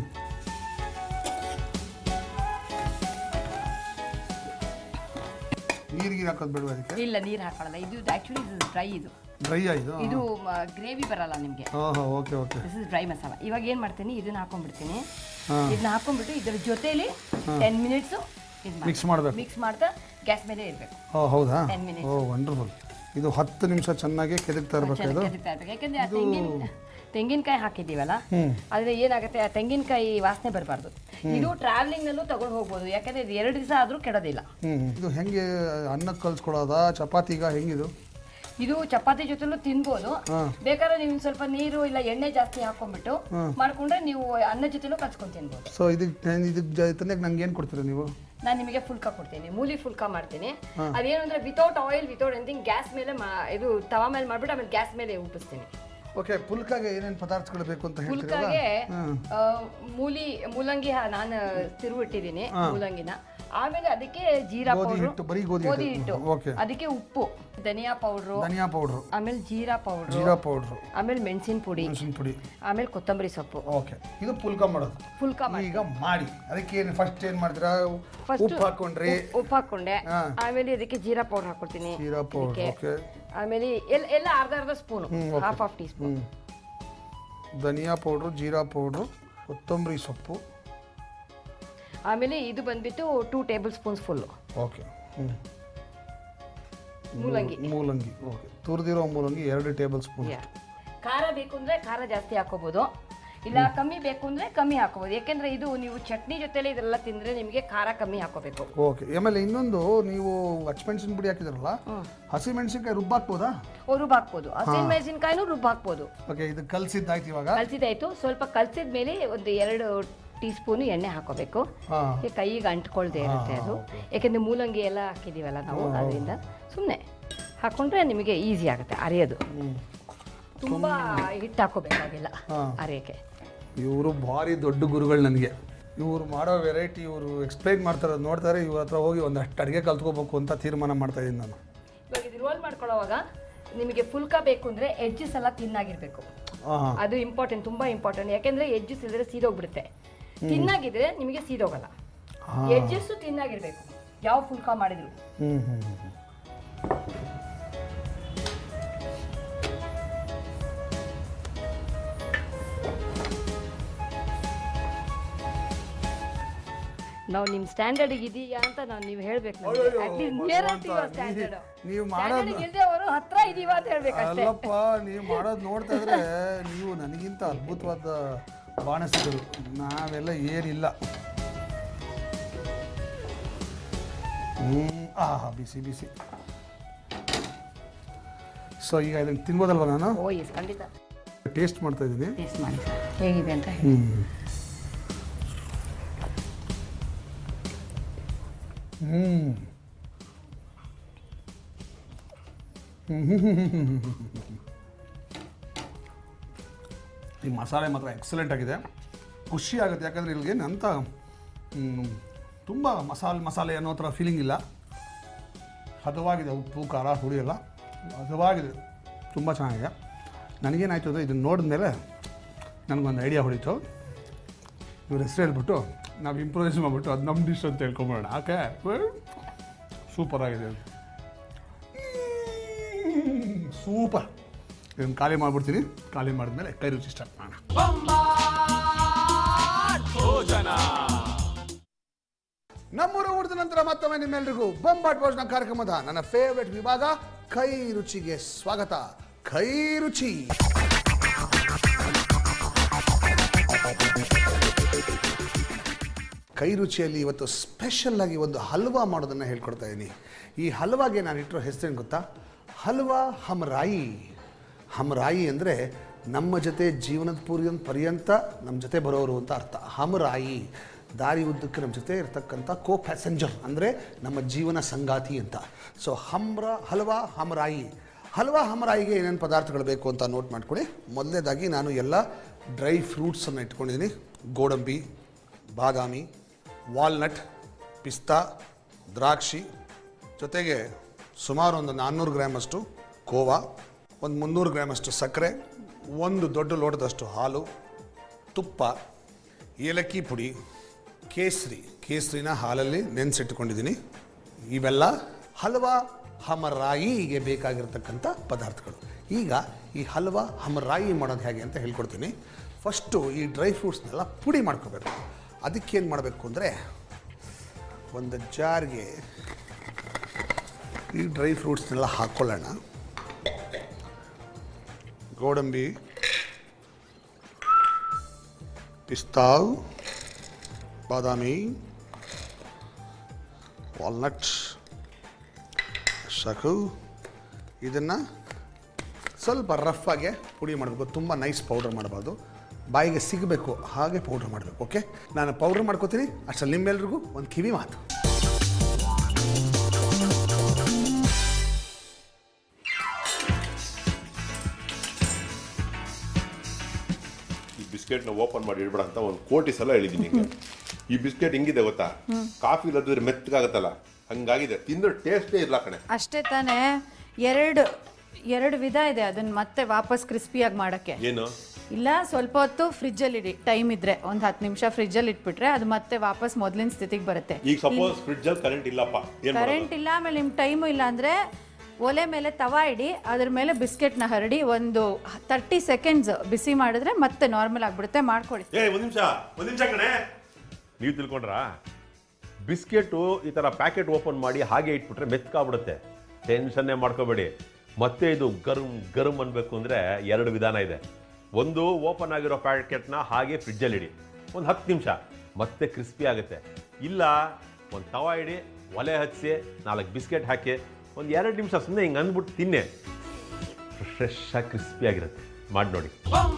ನೀರಿಗೆ ಹಾಕೋದು ಬೇಡ ಅದಕ್ಕೆ ಇಲ್ಲ ನೀರು ಹಾಕೊಳ್ಳಲ್ಲ ಇದು ಆ್ಯಕ್ಚುಲಿ ಇದು ಡ್ರೈ ಇದು ಡ್ರೈ ಆಯಿತು ಇದು ಗ್ರೇವಿ ಬರಲ್ಲ ನಿಮಗೆ ಹಾಂ ಹಾಂ okay okay this is dry masala ಇವಾಗ ಏನು ಮಾಡ್ತೀನಿ ಇದನ್ನ ಹಾಕೊಂಡ್ಬಿಡ್ತೀನಿ ಹಾಂ ಇದನ್ನ ಹಾಕೊಂಡ್ಬಿಟ್ಟು ಇದ್ರ ಜೊತೆಲಿ ಟೆನ್ ಮಿನಿಟ್ಸು ಇದು ಮಿಕ್ಸ್ ಮಾಡಬೇಕು ಮಿಕ್ಸ್ ಮಾಡ್ತಾ ಗ್ಯಾಸ್ ಮೇಲೆ ಇರಬೇಕು ಓ ಹೌದಾ ಟೆನ್ ಮಿನಿಟ್ಸ್ ಓ ವಂಡರ್ಫುಲ್ ಇದು ಹತ್ತು ನಿಮಿಷ ಚೆನ್ನಾಗಿ ಕೆದಕ್ತಾ ಇರಬೇಕು ಇದು ಯಾಕಂದ್ರೆ ಆ ತೆಂಗಿನ ತೆಂಗಿನಕಾಯಿ ಹಾಕಿದ್ದೀವಲ್ಲ ಹ್ಞೂ ಆದ್ರೆ ಏನಾಗುತ್ತೆ ಆ ತೆಂಗಿನಕಾಯಿ ವಾಸನೆ ಬರಬಾರ್ದು ಇದು ಟ್ರಾವೆಲಿಂಗ್ ನಲ್ಲೂ ತಗೊಂಡು ಹೋಗ್ಬೋದು ಯಾಕಂದ್ರೆ ಇದು ಎರಡು ದಿವಸ ಆದ್ರೂ ಕೆಡೋದಿಲ್ಲ ಹ್ಞೂ ಇದು ಹೆಂಗೆ ಅನ್ನಕ್ಕೆ ಕಲ್ಸ್ಕೊಳೋದಾ ಚಪಾತಿಗ ಹೆಂಗಿದು ಇದು ಚಪಾತಿ ಜೊತೆಲೂ ತಿನ್ಬೋದು ಹಾಂ ಬೇಕಾದ್ರೆ ನೀವು ಸ್ವಲ್ಪ ನೀರು ಇಲ್ಲ ಎಣ್ಣೆ ಜಾಸ್ತಿ ಹಾಕೊಂಡ್ಬಿಟ್ಟು ಹ್ಮ್. ಮಾಡ್ಕೊಂಡ್ರೆ ನೀವು ಅನ್ನ ಜೊತೆಲೂ ಕಲ್ಸ್ಕೊಂಡು ತಿನ್ಬೋದು ಸೊ ಇದಕ್ಕೆ ಇದಕ್ಕೆ ಜೊತೆಗೆ ನಂಗೆ ಏನು ಕೊಡ್ತೀರಾ ನೀವು ನಾನು ನಿಮಗೆ ಫುಲ್ಕ ಕೊಡ್ತೀನಿ ಮೂಲಿ ಫುಲ್ಕ ಮಾಡ್ತೀನಿ ಅದೇನು ಅಂದ್ರೆ without oil without anything gas ಮೇಲೆ ಮಾ- ಇದು ತವಾ ಮೇಲೆ ಮಾಡ್ಬಿಟ್ಟು ಆಮೇಲೆ ಗ್ಯಾಸ್ ಮೇಲೆ ಉಬ್ಬಿಸ್ತೀನಿ ಓಕೆ ಪುಲ್ಕಾಗೆ ಏನೇನು ಪದಾರ್ಥಗಳು ಬೇಕು ಅಂತ ಹೇಳ್ತೀರಲ್ಲ ಫುಲ್ಕಾಗೆ ಹಾಂ ಆ, ಮೂಲಿ ಮೂಲಂಗಿ ಹ- ನಾನು ತಿರುವಿಟ್ಟಿದ್ದೀನಿ ಮೂಲಂಗಿನ ಆಮೇಲೆ ಅದಕ್ಕೆ ಜೀರಾ ಗೋಧಿ ಪೌಡ್ರು ಹಿಟ್ಟು ಬರೀ ಗೋಧಿ ಗೋಧಿ ಹಿಟ್ಟು ಹಿಟ್ಟು ಓಕೆ ಅದಕ್ಕೆ ಉಪ್ಪು ಧನಿಯಾ ಪೌಡ್ರು ಧನಿಯಾ ಪೌಡ್ರು ಆಮೇಲೆ ಜೀರಾ ಪೌಡ್ರು ಜೀರಾ ಪೌಡ್ರು ಆಮೇಲೆ ಮೆಣಸಿನ ಪುಡಿ ಮೆಣಸಿನ ಪುಡಿ ಆಮೇಲೆ ಕೊತ್ತಂಬರಿ ಸೊಪ್ಪು ಓಕೆ ಇದು ಪುಲ್ಕ ಮಾಡೋದು ಫುಲ್ಕ ಮಾಡಿ ಈಗ ಮಾಡಿ ಅದಕ್ಕೆ ಏನು ಫಸ್ಟ್ ಏನು ಮಾಡ್ತೀರಾ First ಉಪ್ಪು ಹಾಕೊಂಡ್ರಿ ಉಪ್ಪು ಹಾಕೊಂಡೆ ಹಾ. ಆಮೇಲೆ ಇದಕ್ಕೆ ಜೀರಾ ಪೌಡರ್ ಹಾಕೊಳ್ತೀನಿ ಜೀರಾ ಪೌಡ್ರ್ ಇದಕ್ಕೆ. ಓಕೆ ಆಮೇಲೆ ಎಲ್ಲ ಎಲ್ಲ ಅರ್ಧ ಅರ್ಧ ಸ್ಪೂನು ಹ್ಮ್, okay. Half half teaspoon ಹ್ಞೂ ಧನಿಯಾ ಪೌಡ್ರು ಜೀರಾ ಪೌಡ್ರು ಕೊತ್ತಂಬರಿ ಸೊಪ್ಪು ಆಮೇಲೆ ಇದು ಬಂದ್ಬಿಟ್ಟು two tablespoons full okay ಹ್ಞೂ ಮೂಲಂಗಿ ಮೂಲಂಗಿ ಓಕೆ ತುರಿದಿರೋ ಮೂಲಂಗಿ ಎರಡು ಟೇಬಲ್ ಸ್ಪೂನ್ Yeah. ಖಾರ ಬೇಕು ಅಂದ್ರೆ ಖಾರ ಜಾಸ್ತಿ ಹಾಕೋಬಹುದು ಇಲ್ಲ ಕಮ್ಮಿ ಬೇಕು ಅಂದ್ರೆ ಕಮ್ಮಿ ಹಾಕೋಬಹುದು ಯಾಕೆಂದ್ರೆ ಇದು ನೀವು ಚಟ್ನಿ ಜೊತೆಲಿ ಇದೆಲ್ಲ ತಿಂದ್ರೆ ನಿಮಗೆ ಖಾರ ಕಮ್ಮಿ ಹಾಕೋಬೇಕು ಓಕೆ ಆಮೇಲೆ ಇನ್ನೊಂದು ನೀವು ಹಸಿಮೆಣಸಿನ ಪುಡಿ ಹಾಕಿದ್ರಲ್ಲ ಹಸಿ ಮೆಣಸಿನ್ಕಾಯಿ ರುಬ್ಬಾಕ್ಬೋದಾ ಓ ರುಬ್ ಹಾಕ್ಬೋದು ಹಸಿರು ಮೆಣಸಿನ್ಕಾಯಿನೂ ರುಬ್ ಹಾಕ್ಬೋದು ಓಕೆ ಇದು ಕಲ್ಸಿದ್ದಾಯ್ತು ಇವಾಗ ಕಲ್ಸಿದಾಯ್ತು ಸ್ವಲ್ಪ ಕಲ್ಸಿದ ಮೇಲೆ ಒಂದು ಎರಡು ಟೀ ಸ್ಪೂನ್ ಎಣ್ಣೆ ಹಾಕೋಬೇಕು ಹಾಂ ಈ ಕೈಗೆ ಅಂಟ್ಕೊಳ್ದೆ ಇರುತ್ತೆ ಅದು ಯಾಕೆಂದ್ರೆ ಮೂಲಂಗಿ ಎಲ್ಲ ಹಾಕಿದೀವಲ್ಲ ನಾವು ಅದರಿಂದ ಸುಮ್ಮನೆ ಹಾಕೊಂಡ್ರೆ ನಿಮಗೆ ಈಸಿ ಆಗುತ್ತೆ ಅರಿಯೋದು ತುಂಬಾ ಹಿಟ್ಟು ಹಾಕೋಬೇಕಾಗಿಲ್ಲ ಹಾಂ ಅರಿಯಕ್ಕೆ ಇವರು ಭಾರಿ ದೊಡ್ಡ ಗುರುಗಳು ನನಗೆ ಇವ್ರು ಮಾಡೋ ವೆರೈಟಿ ಇವರು ಎಕ್ಸ್ಪ್ಲೈನ್ ಮಾಡ್ತಾರೆ ನೋಡ್ತಾರೆ ಇವ್ರ ಹತ್ರ ಹೋಗಿ ಒಂದಷ್ಟು ಅಡುಗೆ ಕಲ್ತ್ಕೋಬೇಕು ಅಂತ ತೀರ್ಮಾನ ಮಾಡ್ತಾ ಇದ್ದೀನಿ ನಾನು ಇವಾಗ ಇದು ರೋಲ್ ಮಾಡ್ಕೊಳ್ಳೋವಾಗ ನಿಮಗೆ ಫುಲ್ಕ ಬೇಕು ಅಂದ್ರೆ ಎಡ್ಜಸ್ ಎಲ್ಲ ತಿನ್ನಾಗಿರ್ಬೇಕು ಹಾಂ ಅದು ಇಂಪಾರ್ಟೆಂಟ್ ತುಂಬಾ ಇಂಪಾರ್ಟೆಂಟ್ ಯಾಕೆಂದ್ರೆ ಎಡ್ಜಸ್ ಇದ್ರೆ ಸೀದೋಗ್ಬಿಡುತ್ತೆ ತಿನ್ನಾಗಿದ್ರೆ ನಿಮಗೆ ಸೀದೋಗಲ್ಲ ಹಾಂ ಎಡ್ಜಸ್ ತಿನ್ನಾಗಿರ್ಬೇಕು ಯಾವ ಫುಲ್ಕ ಮಾಡಿದ್ರು ಹ್ಞೂ ಹ್ಞೂ ಹ್ಞೂ ನಾವು ನಿಮ್ ಸ್ಟ್ಯಾಂಡರ್ಡ್ ಇದೀಯಾ ಅಂತ ನಾನು ನೀವು ಹೇಳ್ಬೇಕು ಅಯ್ಯಯ್ಯೋ, ಅಟ್ಲೀಸ್ಟ್ ನಿಯರ್ ಭಗವಂತ, ಸ್ಟ್ಯಾಂಡರ್ಡ್ ನೀ- ನೀವು ಮಾಡೋದು ಇಲ್ಲದೆ ಅವರು ಹತ್ರ ಇದೀವ ಅಂತ ಹೇಳ್ಬೇಕು ಅಷ್ಟೇ ಅಲ್ಲಪ್ಪ ನೀವು ಮಾಡೋದು ನೋಡ್ತಾ ಇದ್ರೆ ನೀವು ನನಗಿಂತ ಅದ್ಭುತವಾದ ಬಾಣಸಿಗರು ನಾವೆಲ್ಲ ಏನಿಲ್ಲ ಹ್ಞೂ ಆಹಾ ಬಿಸಿ ಬಿಸಿ ಸೊ ಈಗ ಇದನ್ನು ತಿನ್ಬೋದಲ್ವ ನಾನು ಓ ಎಸ್ ಖಂಡಿತ ಟೇಸ್ಟ್ ಮಾಡ್ತಾ ಇದ್ದೀನಿ ಟೇಸ್ಟ್ ಮಾಡಿ ಸರ್ ಹೇಗಿದೆ ಅಂತ ಹೇಳಿ ಹ್ಞೂ ಹ್ಞೂ ಈ ಮಸಾಲೆ ಮಾತ್ರ ಎಕ್ಸಲೆಂಟ್ ಆಗಿದೆ ಖುಷಿ ಆಗುತ್ತೆ ಯಾಕಂದರೆ ಇಲ್ಲಿಗೆ ಅಂತ ತುಂಬ ಮಸಾಲೆ ಮಸಾಲೆ ಅನ್ನೋ ಥರ ಫೀಲಿಂಗ್ ಇಲ್ಲ ಹದವಾಗಿದೆ ಉಪ್ಪು ಖಾರ ಹುಳಿ ಎಲ್ಲ ಹದವಾಗಿದೆ ತುಂಬ ಚೆನ್ನಾಗಿದೆ ನನಗೇನಾಯ್ತು ಅಂದರೆ ಇದನ್ನು ನೋಡಿದ ಮೇಲೆ ನನಗೊಂದು ಐಡಿಯಾ ಹೊಡಿತು ಇವ್ರ ಹೆಸರು ಹೇಳ್ಬಿಟ್ಟು ನಾವು ಇಂಪ್ರೂವೈಸ್ ಮಾಡಿಬಿಟ್ಟು ಅದು ನಮ್ಮ ಡಿಶ್ ಅಂತ ಹೇಳ್ಕೊಂಬೋಣ ಯಾಕೆ ಸೂಪರ್ ಆಗಿದೆ ಸೂಪರ್ ಇದನ್ನು ಖಾಲಿ ಮಾಡಿಬಿಡ್ತೀನಿ ಖಾಲಿ ಮಾಡಿದ್ಮೇಲೆ ಕೈ ರುಚಿ ಸ್ಟಾರ್ಟ್ ಮಾಡೋಣ ನಮ್ಮೂರ ಊಟದ ನಂತರ ಮತ್ತೊಮ್ಮೆ ನಿಮ್ಮೆಲ್ರಿಗೂ ಬೊಂಬಾಟ್ ಭೋಜನ ಕಾರ್ಯಕ್ರಮದ ನನ್ನ ಫೇವ್ರೆಟ್ ವಿಭಾಗ ಕೈ ರುಚಿಗೆ ಸ್ವಾಗತ ಕೈ ರುಚಿ ಕೈ ರುಚಿಯಲ್ಲಿ ಇವತ್ತು ಸ್ಪೆಷಲ್ ಆಗಿ ಒಂದು ಹಲ್ವಾ ಮಾಡೋದನ್ನು ಹೇಳ್ಕೊಡ್ತಾ ಇದ್ದೀನಿ ಈ ಹಲ್ವಾಗೆ ನಾನು ಇಟ್ಟಿರೋ ಹೆಸರೇನು ಗೊತ್ತಾ ಹಲ್ವಾ ಹಮರಾಯಿ ಹಮರಾಯಿ ಅಂದರೆ ನಮ್ಮ ಜೊತೆ ಜೀವನದ ಪೂರ್ಯ ಪರ್ಯಂತ ನಮ್ಮ ಜೊತೆ ಬರೋರು ಅಂತ ಅರ್ಥ ಹಮರಾಯಿ ದಾರಿ ಉದ್ದಕ್ಕೆ ನಮ್ಮ ಜೊತೆ ಇರ್ತಕ್ಕಂಥ ಕೋ ಪ್ಯಾಸೆಂಜರ್ ಅಂದರೆ ನಮ್ಮ ಜೀವನ ಸಂಗಾತಿ ಅಂತ ಸೊ ಹಮ್ರ ಹಲ್ವಾ ಹಮರಾಯಿ ಹಲ್ವಾ ಹಮರಾಯಿಗೆ ಏನೇನು ಪದಾರ್ಥಗಳು ಬೇಕು ಅಂತ ನೋಟ್ ಮಾಡ್ಕೊಳ್ಳಿ ಮೊದಲನೇದಾಗಿ ನಾನು ಎಲ್ಲ ಡ್ರೈ ಫ್ರೂಟ್ಸನ್ನು ಇಟ್ಕೊಂಡಿದ್ದೀನಿ ಗೋಡಂಬಿ ಬಾದಾಮಿ ವಾಲ್ನಟ್ ಪಿಸ್ತಾ ದ್ರಾಕ್ಷಿ ಜೊತೆಗೆ ಸುಮಾರು ಒಂದು ನಾನ್ನೂರು ಗ್ರಾಮಷ್ಟು ಕೋವಾ ಒಂದು ಮುನ್ನೂರು ಗ್ರಾಮಷ್ಟು ಸಕ್ಕರೆ ಒಂದು ದೊಡ್ಡ ಲೋಟದಷ್ಟು ಹಾಲು ತುಪ್ಪ ಏಲಕ್ಕಿ ಪುಡಿ ಕೇಸರಿ ಕೇಸರಿನ ಹಾಲಲ್ಲಿ ನೆನೆಸಿಟ್ಟುಕೊಂಡಿದ್ದೀನಿ ಇವೆಲ್ಲ ಹಲ್ವಾ ಹಮರಾಯಿಗೆ ಬೇಕಾಗಿರ್ತಕ್ಕಂಥ ಪದಾರ್ಥಗಳು ಈಗ ಈ ಹಲ್ವಾ ಹಮರಾಯಿ ಮಾಡೋದು ಹೇಗೆ ಅಂತ ಹೇಳ್ಕೊಡ್ತೀನಿ ಫಸ್ಟು ಈ ಡ್ರೈ ಫ್ರೂಟ್ಸ್ನೆಲ್ಲ ಪುಡಿ ಮಾಡ್ಕೋಬೇಕು ಅದಕ್ಕೇನು ಮಾಡಬೇಕು ಅಂದರೆ ಒಂದು ಜಾರ್ಗೆ ಈ ಡ್ರೈ ಫ್ರೂಟ್ಸ್ನೆಲ್ಲ ಹಾಕ್ಕೊಳ್ಳೋಣ ಗೋಡಂಬಿ ಪಿಸ್ತಾವ್ ಬಾದಾಮಿ ವಾಲ್ನಟ್ ಸಾಕು ಇದನ್ನು ಸ್ವಲ್ಪ ರಫ್ ಆಗಿ ಪುಡಿ ಮಾಡಬೇಕು ತುಂಬ ನೈಸ್ ಪೌಡರ್ ಮಾಡಬಾರ್ದು ಬಾಯಿಗೆ ಸಿಗಬೇಕು ಹಾಗೆ ಪೌಡ್ರ್ ಮಾಡಬೇಕು ಓಕೆ ನಾನು ಪೌಡ್ರ್ ಮಾಡ್ಕೋತೀನಿ ಅಷ್ಟರಲ್ಲಿ ನಿಮ್ಮೆಲ್ರಿಗೂ ಒಂದು ಕಿವಿ ಮಾತು ಈ ಬಿಸ್ಕೆಟ್ನ ಓಪನ್ ಮಾಡಿ ಇಡ್ಬೇಡ ಅಂತ ಒಂದು ಕೋಟಿ ಸಲ ಹೇಳಿದ್ದೀನಿ ನಿಂಗೆ ಈ ಬಿಸ್ಕೆಟ್ ಹೆಂಗಿದೆ ಗೊತ್ತಾ ಕಾಫಿ ಇಲ್ಲದ್ರೆ ಮೆತ್ತಗಾಗತ್ತಲ್ಲ ಹಂಗಾಗಿದೆ ತಿಂದ್ರೆ ಟೇಸ್ಟೇ ಇಲ್ಲ ಕಣೆ ಅಷ್ಟೇ ತಾನೇ ಎರಡು ಎರಡು ವಿಧ ಇದೆ ಅದನ್ನ ಮತ್ತೆ ವಾಪಸ್ ಕ್ರಿಸ್ಪಿಯಾಗಿ ಮಾಡೋಕ್ಕೆ ಏನು ಇಲ್ಲ ಸ್ವಲ್ಪ ಹೊತ್ತು ಫ್ರಿಜ್ಜಲ್ಲಿ ಇಡಿ ಟೈಮ್ ಇದ್ರೆ ಒಂದು ಹತ್ತು ನಿಮಿಷ ಫ್ರಿಜ್ಜಲ್ಲಿ ಇಟ್ಬಿಟ್ರೆ ಅದು ಮತ್ತೆ ವಾಪಸ್ ಮೊದಲಿನ ಸ್ಥಿತಿಗೆ ಬರುತ್ತೆ ಈಗ ಸಪೋಸ್ ಫ್ರಿಡ್ಜ್ ಅಲ್ಲಿ ಕರೆಂಟ್ ಇಲ್ಲಪ್ಪ ಏನ್ ಕರೆಂಟ್ ಮಾಡೋದು ಇಲ್ಲ ಆಮೇಲೆ ನಿಮ್ಮ ಟೈಮು ಇಲ್ಲ ಅಂದರೆ ಒಲೆ ಮೇಲೆ ತವಾ ಇಡಿ ಅದ್ರ ಮೇಲೆ ಬಿಸ್ಕೆಟ್ನ ಹರಡಿ ಒಂದು ತರ್ಟಿ ಸೆಕೆಂಡ್ಸ್ ಬಿಸಿ ಮಾಡಿದ್ರೆ ಮತ್ತೆ ನಾರ್ಮಲ್ ಆಗಿಬಿಡುತ್ತೆ ಮಾಡ್ಕೊಳ್ಳಿ ಏ ಒಂದ್ ನಿಮಿಷ ಒಂದ್ ನಿಮಿಷ ಕಣೆ ನೀವು ತಿಳ್ಕೊಂಡ್ರಾ ಬಿಸ್ಕೆಟು ಈ ತರ ಪ್ಯಾಕೆಟ್ ಓಪನ್ ಮಾಡಿ ಹಾಗೆ ಇಟ್ಬಿಟ್ರೆ ಮೆತ್ಕಾಗ್ಬಿಡುತ್ತೆ ಟೆನ್ಷನ್ನೇ ಮಾಡ್ಕೋಬೇಡಿ ಮತ್ತೆ ಇದು ಗರ್ಮ್ ಗರ್ಮ್ ಅನ್ಬೇಕು ಅಂದ್ರೆ ಎರಡು ವಿಧಾನ ಇದೆ ಒಂದು ಓಪನ್ ಆಗಿರೋ ಪ್ಯಾಕೆಟ್ನ ಹಾಗೆ ಫ್ರಿಡ್ಜಲ್ಲಿ ಇಡಿ ಒಂದು ಹತ್ತು ನಿಮಿಷ ಮತ್ತೆ ಕ್ರಿಸ್ಪಿ ಆಗುತ್ತೆ ಇಲ್ಲ ಒಂದು ತವಾ ಇಡಿ ಒಲೆ ಹಚ್ಚಿ ನಾಲ್ಕು ಬಿಸ್ಕೆಟ್ ಹಾಕಿ ಒಂದು ಎರಡು ನಿಮಿಷ ಸುಮ್ಮನೆ ಹಿಂಗೆ ಅಂದ್ಬಿಟ್ಟು ತಿನ್ನೆ ಫ್ರೆಶ್ ಆಗಿ ಕ್ರಿಸ್ಪಿ ಆಗಿರುತ್ತೆ ಮಾಡಿ ನೋಡಿ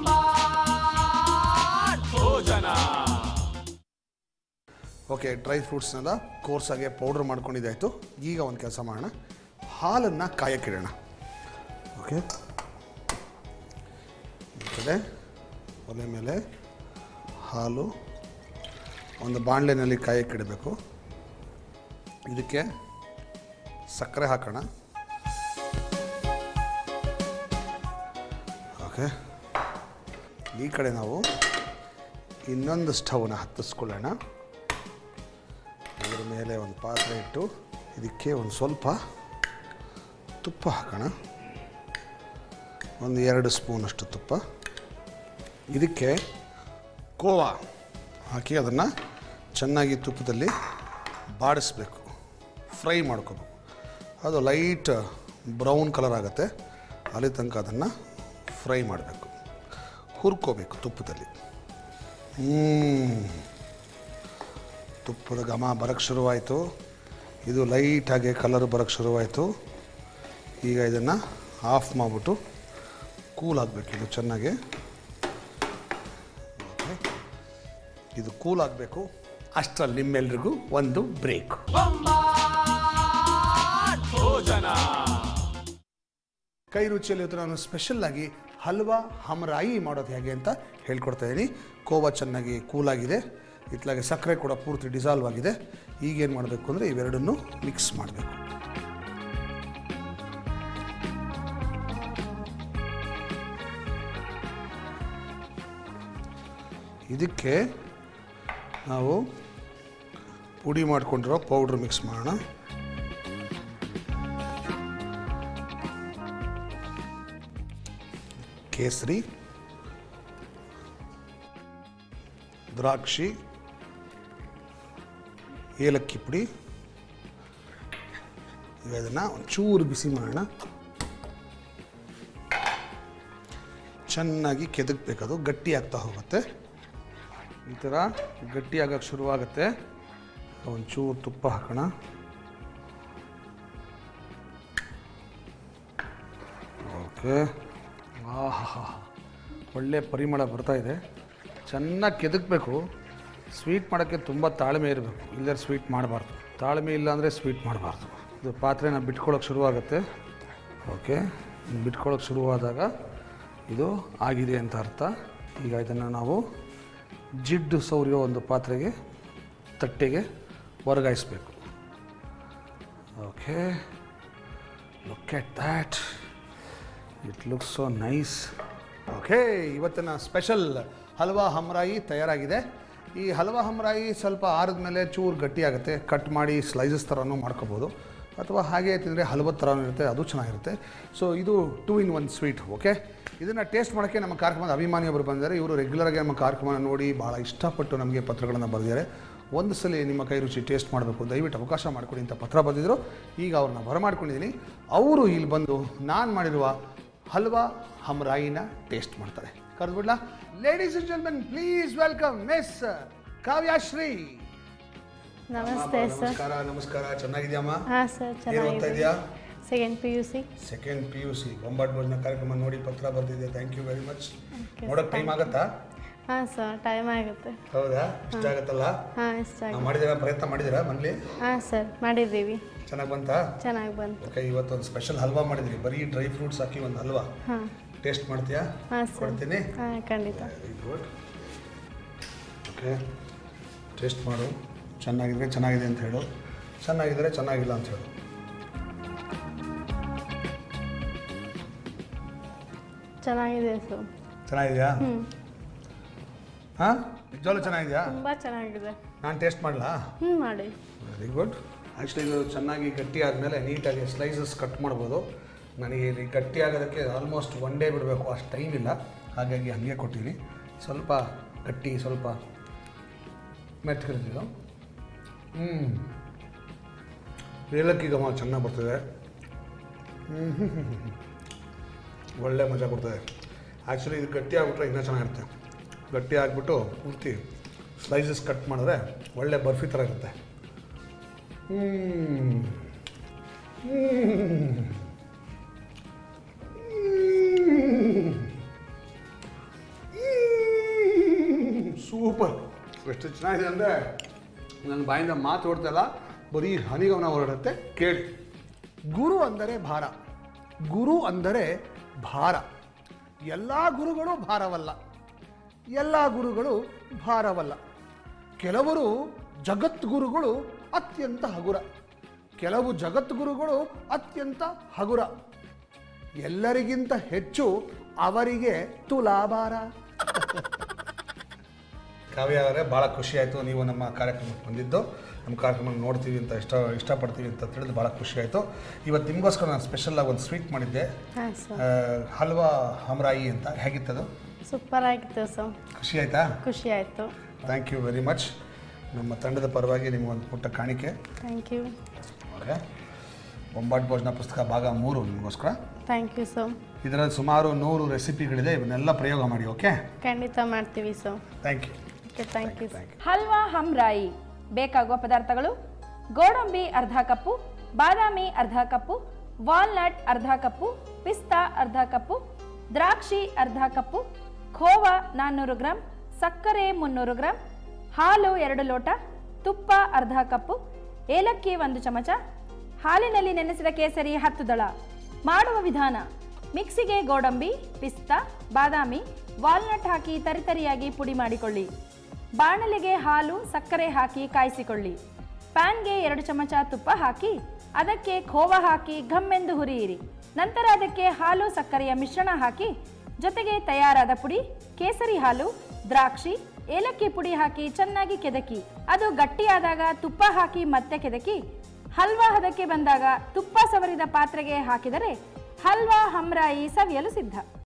ಓಕೆ ಡ್ರೈ ಫ್ರೂಟ್ಸ್ನೆಲ್ಲ ಕೋರ್ಸಾಗೆ ಪೌಡ್ರ್ ಮಾಡ್ಕೊಂಡಿದ್ದಾಯಿತು ಈಗ ಒಂದು ಕೆಲಸ ಮಾಡೋಣ ಹಾಲನ್ನು ಕಾಯಕ್ಕಿಡೋಣ ಓಕೆ ಈ ಕಡೆ ಒಲೆ ಮೇಲೆ ಹಾಲು ಒಂದು ಬಾಣಲೆನಲ್ಲಿ ಕಾಯಕ್ಕಿಡಬೇಕು ಇದಕ್ಕೆ ಸಕ್ಕರೆ ಹಾಕೋಣ ಓಕೆ ಈ ಕಡೆ ನಾವು ಇನ್ನೊಂದು ಸ್ಟವ್ನ ಹತ್ತಿಸ್ಕೊಳ್ಳೋಣ ಅದರ ಮೇಲೆ ಒಂದು ಪಾತ್ರೆ ಇಟ್ಟು ಇದಕ್ಕೆ ಒಂದು ಸ್ವಲ್ಪ ತುಪ್ಪ ಹಾಕೋಣ ಒಂದು ಎರಡು ಸ್ಪೂನಷ್ಟು ತುಪ್ಪ ಇದಕ್ಕೆ ಕೋವಾ ಹಾಕಿ ಅದನ್ನು ಚೆನ್ನಾಗಿ ತುಪ್ಪದಲ್ಲಿ ಬಾಡಿಸ್ಬೇಕು ಫ್ರೈ ಮಾಡ್ಕೋಬೇಕು ಅದು ಲೈಟ್ ಬ್ರೌನ್ ಕಲರ್ ಆಗುತ್ತೆ ಅಲ್ಲಿ ತನಕ ಅದನ್ನು ಫ್ರೈ ಮಾಡಬೇಕು ಹುರ್ಕೋಬೇಕು ತುಪ್ಪದಲ್ಲಿ ಹ್ಞೂ ತುಪ್ಪದ ಘಮ ಬರೋಕ್ಕೆ ಶುರುವಾಯಿತು ಇದು ಲೈಟಾಗಿ ಕಲರ್ ಬರೋಕ್ಕೆ ಶುರುವಾಯಿತು ಈಗ ಇದನ್ನು ಆಫ್ ಮಾಡಿಬಿಟ್ಟು ಕೂಲ್ ಆಗಬೇಕು ಇದು ಚೆನ್ನಾಗಿ ಓಕೆ. ಇದು ಕೂಲ್ ಆಗಬೇಕು ಅಷ್ಟರಲ್ಲಿ ನಿಮ್ಮೆಲ್ರಿಗೂ ಒಂದು ಬ್ರೇಕ್ ಕೈ ರುಚಿಯಲ್ಲಿ ಇವತ್ತು ನಾನು ಸ್ಪೆಷಲ್ ಆಗಿ ಹಲ್ವಾ ಹಮರಾಯಿ ಮಾಡೋದು ಹೇಗೆ ಅಂತ ಹೇಳ್ಕೊಡ್ತಾ ಇದ್ದೀನಿ ಕೋವಾ ಚೆನ್ನಾಗಿ ಕೂಲಾಗಿದೆ ಇತ್ಲಾಗೆ ಸಕ್ಕರೆ ಕೂಡ ಪೂರ್ತಿ ಡಿಸಾಲ್ವ್ ಆಗಿದೆ ಈಗೇನು ಮಾಡಬೇಕು ಅಂದರೆ ಇವೆರಡನ್ನು ಮಿಕ್ಸ್ ಮಾಡಬೇಕು ಇದಕ್ಕೆ ನಾವು ಪುಡಿ ಮಾಡ್ಕೊಂಡಿರೋ ಪೌಡ್ರ್ ಮಿಕ್ಸ್ ಮಾಡೋಣ ಕೇಸರಿ ದ್ರಾಕ್ಷಿ ಏಲಕ್ಕಿ ಪುಡಿ ಈಗ ಇದನ್ನು ಒಂಚೂರು ಬಿಸಿ ಮಾಡೋಣ ಚೆನ್ನಾಗಿ ಕೆದಕ್ಬೇಕದು ಗಟ್ಟಿ ಆಗ್ತಾ ಹೋಗುತ್ತೆ ಈ ಥರ ಗಟ್ಟಿ ಆಗಕ್ಕೆ ಶುರುವಾಗುತ್ತೆ ಒಂಚೂರು ತುಪ್ಪ ಹಾಕೋಣ ಓಕೆ ಆಹಾ ಒಳ್ಳೆ ಪರಿಮಳ ಬರ್ತಾ ಇದೆ ಚೆನ್ನಾಗಿ ಕೆದಕಬೇಕು ಸ್ವೀಟ್ ಮಾಡೋಕ್ಕೆ ತುಂಬ ತಾಳ್ಮೆ ಇರಬೇಕು ಇಲ್ಲದ್ರೆ ಸ್ವೀಟ್ ಮಾಡಬಾರ್ದು ತಾಳ್ಮೆ ಇಲ್ಲ ಅಂದರೆ ಸ್ವೀಟ್ ಮಾಡಬಾರ್ದು ಇದು ಪಾತ್ರೆನ ಬಿಟ್ಕೊಳ್ಳೋಕೆ ಶುರುವಾಗುತ್ತೆ ಓಕೆ ಬಿಟ್ಕೊಳ್ಳೋಕೆ ಶುರುವಾದಾಗ ಇದು ಆಗಿದೆ ಅಂತ ಅರ್ಥ ಈಗ ಇದನ್ನು ನಾವು ಜಿಡ್ಡು ಸೌರ್ಯ ಒಂದು ಪಾತ್ರೆಗೆ ತಟ್ಟೆಗೆ ವರ್ಗಾಯಿಸಬೇಕು okay look at that it looks so nice okay ಇವತ್ತಿನ ಸ್ಪೆಷಲ್ ಹಲ್ವಾ ಹಮ್ರಾಯಿ ತಯಾರಾಗಿದೆ ಈ ಹಲ್ವಾ ಹಮ್ರಾಯಿ ಸ್ವಲ್ಪ ಆರಿದ ಮೇಲೆ ಚೂರು ಗಟ್ಟಿಯಾಗುತ್ತೆ ಕಟ್ ಮಾಡಿ ಸ್ಲೈಸಸ್ ಥರನೂ ಮಾಡ್ಕೋಬೋದು ಅಥವಾ ಹಾಗೆ ತಿಂದರೆ ಹಲ್ವದ ಥರನೂ ಇರುತ್ತೆ ಅದು ಚೆನ್ನಾಗಿರುತ್ತೆ ಸೊ ಇದು two in one sweet okay ಇದನ್ನು ಟೇಸ್ಟ್ ಮಾಡೋಕ್ಕೆ ನಮ್ಮ ಕಾರ್ಯಕ್ರಮದ ಅಭಿಮಾನಿಯೊಬ್ಬರು ಬಂದಿದ್ದಾರೆ ಇವರು ರೆಗ್ಯುಲರಾಗಿ ನಮ್ಮ ಕಾರ್ಯಕ್ರಮ ನೋಡಿ ಭಾಳ ಇಷ್ಟಪಟ್ಟು ನಮಗೆ ಪತ್ರಗಳನ್ನು ಬರೆದಿದ್ದಾರೆ ಒಂದು ಸಲ ನಿಮ್ಮ ಕೈ ರುಚಿ ಟೇಸ್ಟ್ ಮಾಡಬೇಕು ದಯವಿಟ್ಟು ಅವಕಾಶ ಮಾಡಿಕೊಡಿ ಅಂತ ಪತ್ರ ಬಂದಿದ್ದರು ಈಗ ಅವ್ರನ್ನ ಬರಮಾಡ್ಕೊಂಡಿದ್ದೀನಿ ಅವರು ಇಲ್ಲಿ ಬಂದು ನಾನು ಮಾಡಿರುವ ಹಲ್ವಾ ಹಮ್ರಾಯಿನ ಟೇಸ್ಟ್ ಮಾಡ್ತಾರೆ ಕರೆದ್ಬಿಡ್ಲಾ ladies and gentlemen please welcome miss Kavyashree ನಮಸ್ತೆ ಸರ್ ನಮಸ್ಕಾರ ನಮಸ್ಕಾರ ಚೆನ್ನಾಗಿದ್ಯಾಮ್ಮ ಹಾಂ ಸರ್ ಏನು ಓದ್ತಾ ಚೆನ್ನಾಗಿದೆ ಇದೆಯಾ second P U C second P U C ಬೊಂಬಾಟ್ ಭೋಜನ ಕಾರ್ಯಕ್ರಮ ನೋಡಿ ಪತ್ರ ಬಂದಿದೆ ಥ್ಯಾಂಕ್ ಯು ವೆರಿ ಮಚ್ ನೋಡೋಕೆ ಟೈಮ್ ಆಗುತ್ತಾ ಹಾಂ ಸರ್ ಟೈಮ್ ಆಗುತ್ತೆ ಹೌದಾ ಇಷ್ಟ ಆಗುತ್ತಲ್ಲ ಹಾಂ ಇಷ್ಟ ನಾವು ಆಗುತ್ತೆ ಮಾಡಿದ್ದೀರಾ ಪ್ರಯತ್ನ ಮಾಡಿದ್ದೀರಾ ಮನೇಲಿ ಹಾಂ ಸರ್ ಮಾಡಿದ್ದೀವಿ ಚೆನ್ನಾಗಿ ಬಂತಾ ಚೆನ್ನಾಗಿ ಬಂತು ಓಕೆ ಇವತ್ತೊಂದು ಸ್ಪೆಷಲ್ ಹಲ್ವಾ ಮಾಡಿದ್ರಿ ಬರೀ ಡ್ರೈ ಫ್ರೂಟ್ಸ್ ಹಾಕಿ ಒಂದು ಹಲ್ವಾ ಹಾಂ ಟೇಸ್ಟ್ ಮಾಡ್ತೀಯಾ ಹಾಂ ಸರ್ ಕೊಡ್ತೀನಿ ಹಾಂ ಖಂಡಿತ ವೆರಿ ಗುಡ್ ಓಕೆ ಟೇಸ್ಟ್ ಮಾಡು ಚೆನ್ನಾಗಿದ್ರೆ ಚೆನ್ನಾಗಿದೆ ಅಂತ ಹೇಳು ಚೆನ್ನಾಗಿದ್ರೆ ಚೆನ್ನಾಗಿಲ್ಲ ಅಂತ ಹೇಳು ಚೆನ್ನಾಗಿದೆ ಸರ್ ಚೆನ್ನಾಗಿದೆಯಾ ಹಾಂ ನಿಜವಾಗ್ಲೂ ಚೆನ್ನಾಗಿದೆಯಾ ತುಂಬ ಚೆನ್ನಾಗಿದೆ ನಾನು ಟೇಸ್ಟ್ ಮಾಡಲಾ ಹ್ಞೂ ಮಾಡಿ ವೆರಿ ಗುಡ್ ಆ್ಯಕ್ಚುಲಿ ಇದು ಚೆನ್ನಾಗಿ ಗಟ್ಟಿ ಆದಮೇಲೆ ನೀಟಾಗಿ ಸ್ಲೈಸಸ್ ಕಟ್ ಮಾಡ್ಬೋದು ನನಗೆ ಇದು ಗಟ್ಟಿ ಆಗೋದಕ್ಕೆ ಆಲ್ಮೋಸ್ಟ್ ಒನ್ ಡೇ ಬಿಡಬೇಕು ಅಷ್ಟು ಟೈಮ್ ಇಲ್ಲ ಹಾಗಾಗಿ ಹಾಗೆ ಕೊಟ್ಟಿದ್ದೀನಿ ಸ್ವಲ್ಪ ಗಟ್ಟಿ ಸ್ವಲ್ಪ ಮೆತ್ಕಿರ್ತಿದ್ದು ಹ್ಞೂ ಏಲಕ್ಕಿ ಘಮ ಚೆನ್ನಾಗಿ ಬರ್ತದೆ ಹ್ಮ್. ಒಳ್ಳೆ ಮಜಾ ಕೊಡ್ತದೆ ಆ್ಯಕ್ಚುಲಿ ಇದು ಗಟ್ಟಿ ಆಗಿಬಿಟ್ರೆ ಇನ್ನೂ ಚೆನ್ನಾಗಿರುತ್ತೆ ಗಟ್ಟಿ ಆಗಿಬಿಟ್ಟು ಪೂರ್ತಿ ಸ್ಲೈಸಸ್ ಕಟ್ ಮಾಡಿದ್ರೆ ಒಳ್ಳೆ ಬರ್ಫಿ ಥರ ಇರುತ್ತೆ ಹ್ಮ್. ಹ್ಮ್. ಹ್ಮ್. ಸೂಪರ್ ಎಷ್ಟು ಚೆನ್ನಾಗಿದೆ ಅಂದರೆ ನನ್ನ ಬಾಯಿಂದ ಮಾತು ಹೊಡ್ತಲ್ಲ ಬರೀ ಹನಿಗಮನ ಹೊರಡುತ್ತೆ ಕೇಳಿ ಗುರು ಅಂದರೆ ಭಾರ ಗುರು ಅಂದರೆ ಭಾರ ಎಲ್ಲ ಗುರುಗಳು ಭಾರವಲ್ಲ ಎಲ್ಲ ಗುರುಗಳು ಭಾರವಲ್ಲ ಕೆಲವರು ಜಗದ್ಗುರುಗಳು ಅತ್ಯಂತ ಹಗುರ ಕೆಲವು ಜಗದ್ಗುರುಗಳು ಅತ್ಯಂತ ಹಗುರ ಎಲ್ಲರಿಗಿಂತ ಹೆಚ್ಚು ಅವರಿಗೆ ತುಲಾಭಾರ ಕಾವ್ಯ ಅವರೇ ಭಾಳ ಖುಷಿ ಆಯಿತು ನೀವು ನಮ್ಮ ಕಾರ್ಯಕ್ರಮಕ್ಕೆ ಬಂದಿದ್ದು ನಮ್ಮ ಕಾರ್ಯಕ್ರಮ ನೋಡ್ತೀವಿ ಅಂತ ಇಷ್ಟ ಇಷ್ಟಪಡ್ತೀವಿ ಅಂತ ತಿಳಿದು ಭಾಳ ಖುಷಿ ಆಯಿತು ಇವತ್ತು ನಿಮಗೋಸ್ಕರ ನಾನು ಸ್ಪೆಷಲಾಗಿ ಒಂದು ಸ್ವೀಟ್ ಮಾಡಿದ್ದೆ ಹಾಂ ಸರ್ ಆ, ಹಲ್ವಾ ಹಮ್ರಾಯಿ ಅಂತ ಹೇಗಿತ್ತದು ಸೂಪರ್ ಆಗಿತ್ತು ಸರ್ ಖುಷಿ ಆಯಿತಾ ಖುಷಿ ಆಯಿತು ಥ್ಯಾಂಕ್ ಯು ವೆರಿ ಮಚ್ ನಮ್ಮ ತಂಡದ ಪರವಾಗಿ ನಿಮಗೊಂದು ಪುಟ್ಟ ಕಾಣಿಕೆ ಥ್ಯಾಂಕ್ ಯು ಓಕೆ ಬೊಂಬಾಟ್ ಭೋಜನ ಪುಸ್ತಕ ಭಾಗ ಮೂರು ನಿಮಗೋಸ್ಕರ ಥ್ಯಾಂಕ್ ಯು ಸರ್ ಇದರಲ್ಲಿ ಸುಮಾರು ನೂರು ರೆಸಿಪಿಗಳಿದೆ ಇವನ್ನೆಲ್ಲ ಪ್ರಯೋಗ ಮಾಡಿ ಓಕೆ ಖಂಡಿತ ಮಾಡ್ತೀವಿ sir thank you okay thank you thank you halwa ಹಮ್ರಾಯಿ ಬೇಕಾಗುವ ಪದಾರ್ಥಗಳು ಗೋಡಂಬಿ ಅರ್ಧ ಕಪ್ಪು ಬಾದಾಮಿ ಅರ್ಧ ಕಪ್ಪು ವಾಲ್ನಟ್ ಅರ್ಧ ಕಪ್ಪು ಪಿಸ್ತಾ ಅರ್ಧ ಕಪ್ಪು ದ್ರಾಕ್ಷಿ ಅರ್ಧ ಕಪ್ಪು ಖೋವಾ ನಾನ್ನೂರು ಗ್ರಾಂ ಸಕ್ಕರೆ ಮುನ್ನೂರು ಗ್ರಾಂ ಹಾಲು ಎರಡು ಲೋಟ ತುಪ್ಪ ಅರ್ಧ ಕಪ್ಪು ಏಲಕ್ಕಿ ಒಂದು ಚಮಚ ಹಾಲಿನಲ್ಲಿ ನೆನೆಸಿದ ಕೇಸರಿ ಹತ್ತು ದಳ ಮಾಡುವ ವಿಧಾನ ಮಿಕ್ಸಿಗೆ ಗೋಡಂಬಿ ಪಿಸ್ತಾ ಬಾದಾಮಿ ವಾಲ್ನಟ್ ಹಾಕಿ ತರಿತರಿಯಾಗಿ ಪುಡಿ ಮಾಡಿಕೊಳ್ಳಿ ಬಾಣಲೆಗೆ ಹಾಲು ಸಕ್ಕರೆ ಹಾಕಿ ಕಾಯಿಸಿಕೊಳ್ಳಿ ಪ್ಯಾನ್ಗೆ ಎರಡು ಚಮಚ ತುಪ್ಪ ಹಾಕಿ ಅದಕ್ಕೆ ಖೋವ ಹಾಕಿ ಘಮ್ಮೆಂದು ಹುರಿಯಿರಿ ನಂತರ ಅದಕ್ಕೆ ಹಾಲು ಸಕ್ಕರೆಯ ಮಿಶ್ರಣ ಹಾಕಿ ಜೊತೆಗೆ ತಯಾರಾದ ಪುಡಿ ಕೇಸರಿ ಹಾಲು ದ್ರಾಕ್ಷಿ ಏಲಕ್ಕಿ ಪುಡಿ ಹಾಕಿ ಚೆನ್ನಾಗಿ ಕೆದಕಿ ಅದು ಗಟ್ಟಿಯಾದಾಗ ತುಪ್ಪ ಹಾಕಿ ಮತ್ತೆ ಕೆದಕಿ ಹಲ್ವಾ ಹದಕ್ಕೆ ಬಂದಾಗ ತುಪ್ಪ ಸವರಿದ ಪಾತ್ರೆಗೆ ಹಾಕಿದರೆ ಹಲ್ವಾ ಹಮ್ರಾಯಿ ಸವಿಯಲು ಸಿದ್ಧ